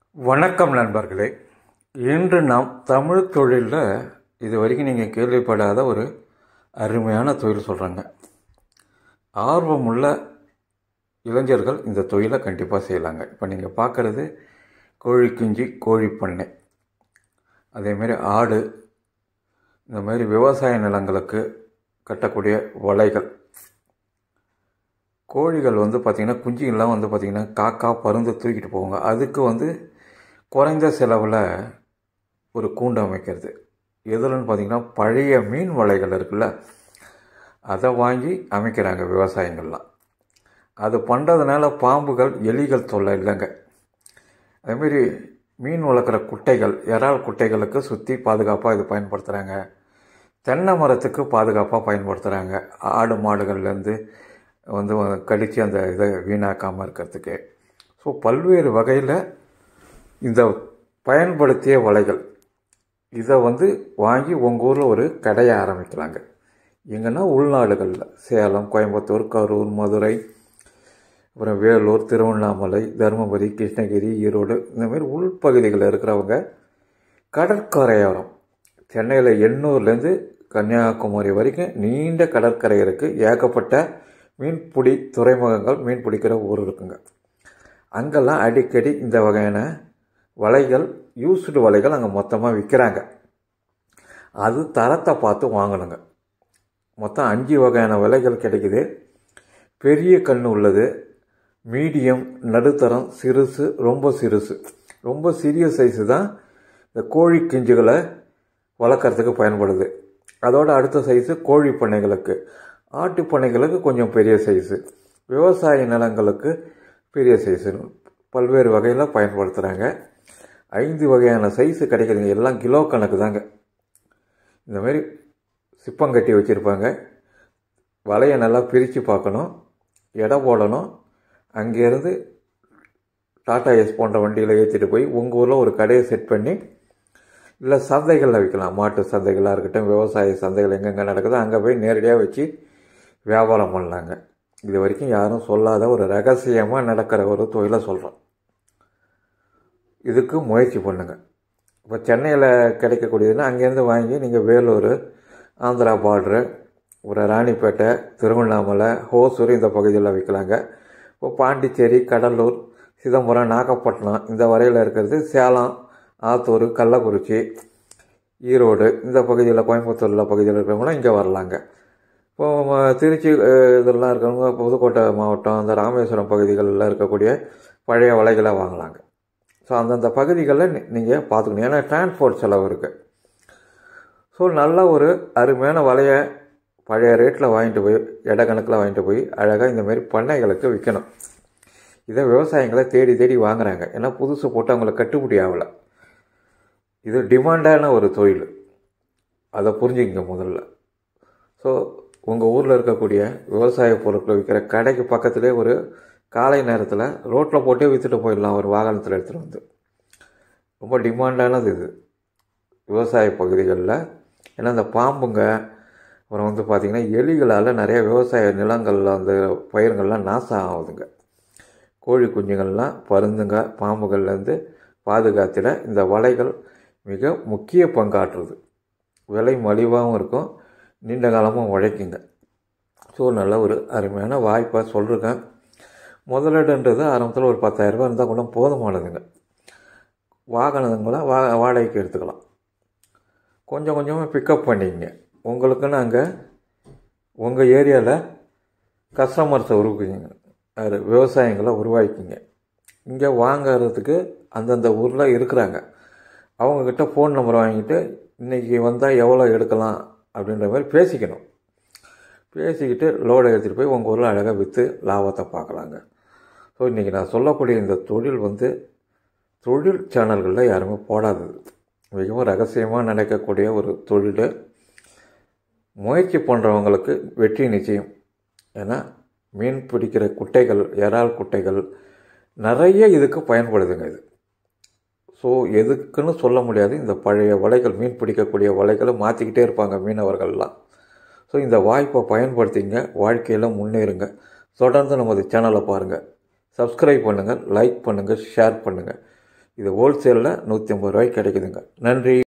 வணக்கம் நண்பர்களே இன்று நாம் தமிழ் தொழிலில் இது வரைக்கும் நீங்கள் கேள்விப்படாத ஒரு அருமையான தொழில் சொல்கிறாங்க ஆர்வமுள்ள இளைஞர்கள் இந்த தொழிலை கண்டிப்பாக செய்யலாங்க இப்போ நீங்கள் பார்க்குறது கோழி குஞ்சு கோழி பண்ணை அதேமாரி ஆடு இந்த மாதிரி விவசாய நிலங்களுக்கு கட்டக்கூடிய வலைகள் கோழிகள் வந்து பார்த்திங்கன்னா குஞ்சுகள்லாம் வந்து பார்த்திங்கன்னா காக்கா பருந்து தூக்கிட்டு போவாங்க அதுக்கு வந்து குறைந்த செலவில் ஒரு கூண்டு அமைக்கிறது எதுலன்னு பார்த்திங்கன்னா பழைய மீன் வலைகள் இருக்குல்ல அதை வாங்கி அமைக்கிறாங்க விவசாயங்கள்லாம் அது பண்ணுறதுனால பாம்புகள் எலிகள் தொல்லை இல்லைங்க அதேமாரி மீன் வளர்க்குற குட்டைகள் இறால் குட்டைகளுக்கு சுற்றி பாதுகாப்பாக இது பயன்படுத்துகிறாங்க தென்னை மரத்துக்கு பாதுகாப்பாக பயன்படுத்துகிறாங்க ஆடு மாடுகள்லேருந்து வந்து கடித்து அந்த இதை வீணாக்காமல் இருக்கிறதுக்கு ஸோ பல்வேறு வகையில் இந்த பயன்படுத்திய வலைகள் இதை வந்து வாங்கி உங்கள் ஊரில் ஒரு கடையை ஆரம்பிக்கலாங்க எங்கன்னா உள்நாடுகளில் சேலம் கோயம்புத்தூர் கரூர் மதுரை அப்புறம் வேலூர் திருவண்ணாமலை தருமபுரி கிருஷ்ணகிரி ஈரோடு இந்த மாதிரி உள்பகுதிகளில் இருக்கிறவங்க கடற்கரையோரம் சென்னையில் எண்ணூர்லேருந்து கன்னியாகுமரி வரைக்கும் நீண்ட கடற்கரை இருக்குது ஏகப்பட்ட மீன்பிடி துறைமுகங்கள் மீன் பிடிக்கிற ஊர் இருக்குங்க அங்கெல்லாம் அடிக்கடி இந்த வகையான வலைகள் யூஸ்டு வலைகள் அங்கே மொத்தமாக விற்கிறாங்க அது தரத்தை பார்த்து வாங்கணுங்க மொத்தம் அஞ்சு வகையான விலைகள் கிடைக்குது பெரிய கண் உள்ளது மீடியம் நடுத்தரம் சிறுசு ரொம்ப சிறுசு ரொம்ப சிறிய சைஸு தான் இந்த கோழி கிஞ்சுகளை வளர்க்குறதுக்கு பயன்படுது அதோட அடுத்த சைஸு கோழி பண்ணைகளுக்கு ஆட்டு பண்ணைகளுக்கு கொஞ்சம் பெரிய சைஸு விவசாய நிலங்களுக்கு பெரிய சைஸு பல்வேறு வகையில் பயன்படுத்துகிறாங்க ஐந்து வகையான சைஸு கிடைக்குதுங்க எல்லாம் கிலோ கணக்கு தாங்க இந்தமாரி சிப்பங்கட்டி வச்சுருப்பாங்க வலையை நல்லா பிரித்து பார்க்கணும் எடை போடணும் அங்கேருந்து டாடா எஸ் போன்ற வண்டியில் ஏற்றிட்டு போய் உங்கள் ஊரில் ஒரு கடையை செட் பண்ணி இல்லை சந்தைகளில் விற்கலாம் மாட்டு சந்தைகளாக இருக்கட்டும் விவசாய சந்தைகள் எங்கெங்கே நடக்குதோ அங்கே போய் நேரடியாக வச்சு வியாபாரம் பண்ணலாங்க இது வரைக்கும் யாரும் சொல்லாத ஒரு ரகசியமாக நடக்கிற ஒரு தொழிலை சொல்கிறோம் இதுக்கு முயற்சி பண்ணுங்கள் இப்போ சென்னையில் கிடைக்கக்கூடியதுன்னா அங்கேருந்து வாங்கி நீங்கள் வேலூர் ஆந்திரா பார்ட்ரு ஒரு ராணிப்பேட்டை திருவண்ணாமலை ஹோசூர் இந்த பகுதியில் விற்கலாங்க இப்போ பாண்டிச்சேரி கடலூர் சிதம்பரம் நாகப்பட்டினம் இந்த வரையில் இருக்கிறது சேலம் ஆத்தூர் கள்ளக்குறிச்சி ஈரோடு இந்த பகுதியில் கோயம்புத்தூரில் பகுதியில் இருக்கிறவங்களாம் இங்கே வரலாங்க இப்போ திருச்சி இதெல்லாம் இருக்கிறவங்க புதுக்கோட்டை மாவட்டம் அந்த ராமேஸ்வரம் பகுதிகளில் இருக்கக்கூடிய பழைய வலைகளை வாங்கலாங்க ஸோ அந்தந்த பகுதிகளில் நீங்கள் பார்த்துக்கணும் ஏன்னா டிரான்ஸ்போர்ட் செலவு இருக்குது ஸோ நல்ல ஒரு அருமையான வலையை பழைய ரேட்டில் வாங்கிட்டு போய் இட கணக்கில் வாங்கிட்டு போய் அழகாக இந்தமாரி பண்ணைகளுக்கு விற்கணும் இதை விவசாயிகளை தேடி தேடி வாங்குறாங்க ஏன்னா புதுசு போட்டு அவங்களுக்கு கட்டுப்படி ஆகலை இது டிமாண்டான ஒரு தொழில் அதை புரிஞ்சுக்கங்க முதல்ல ஸோ உங்கள் ஊரில் இருக்கக்கூடிய விவசாய பொருட்களை விற்கிற கடைக்கு பக்கத்துலேயே ஒரு காலை நேரத்தில் ரோட்டில் போட்டே விற்றுட்டு போயிடலாம் ஒரு வாகனத்தில் எடுத்துகிட்டு வந்து ரொம்ப டிமாண்டானது இது விவசாய பகுதிகளில் ஏன்னா இந்த பாம்புங்க அப்புறம் வந்து பார்த்திங்கன்னா எலிகளால் நிறைய விவசாய நிலங்களில் அந்த பயிர்கள்லாம் நாசம் ஆகுதுங்க கோழி குஞ்சுகள்லாம் பருந்துங்க பாம்புகள்லேருந்து பாதுகாத்திட இந்த வலைகள் மிக முக்கிய பங்காற்றுது விலை மலிவாகவும் இருக்கும் நீண்ட காலமாக உழைக்குங்க ஸோ நல்ல ஒரு அருமையான வாய்ப்பாக சொல்லிருக்கேன் முதலீடுன்றது ஆரம்பத்தில் ஒரு பத்தாயிரரூபா இருந்தால் கூட போதுமானதுங்க வாகனங்களை வா வாடகைக்கு எடுத்துக்கலாம் கொஞ்சம் கொஞ்சமாக பிக்கப் பண்ணிக்கங்க உங்களுக்குன்னு அங்கே உங்கள் ஏரியாவில் கஸ்டமர்ஸை உருவாக்கிங்க அது விவசாயங்களை உருவாக்கிங்க இங்கே வாங்கிறதுக்கு அந்தந்த ஊரில் இருக்கிறாங்க அவங்கக்கிட்ட ஃபோன் நம்பர் வாங்கிட்டு இன்றைக்கி வந்தால் எவ்வளோ எடுக்கலாம் அப்படின்ற மாதிரி பேசிக்கணும் பேசிக்கிட்டு லோடை எடுத்துகிட்டு போய் உங்கள் ஊரில் அழகாக விற்று லாபத்தை பார்க்கலாங்க ஸோ இன்றைக்கி நான் சொல்லக்கூடிய இந்த தொழில் வந்து தொழில் சேனல்களில் யாருமே போடாதது மிகவும் ரகசியமாக நடக்கக்கூடிய ஒரு தொழில் முயற்சி பண்ணுறவங்களுக்கு வெற்றி நிச்சயம் ஏன்னா மீன் பிடிக்கிற குட்டைகள் இறால் குட்டைகள் நிறைய இதுக்கு பயன்படுதுங்க இது ஸோ எதுக்குன்னு சொல்ல முடியாது இந்த பழைய வலைகள் மீன் பிடிக்கக்கூடிய வலைகளை மாற்றிக்கிட்டே இருப்பாங்க மீனவர்கள்லாம் ஸோ இந்த வாய்ப்பை பயன்படுத்திங்க வாழ்க்கையில் முன்னேறுங்க தொடர்ந்து நமது சேனலை பாருங்கள் சப்ஸ்கிரைப் பண்ணுங்கள் லைக் பண்ணுங்கள் ஷேர் பண்ணுங்கள் இது ஹோல்சேலில் நூற்றி ஐம்பது ரூபாய்க்கு கிடைக்குதுங்க நன்றி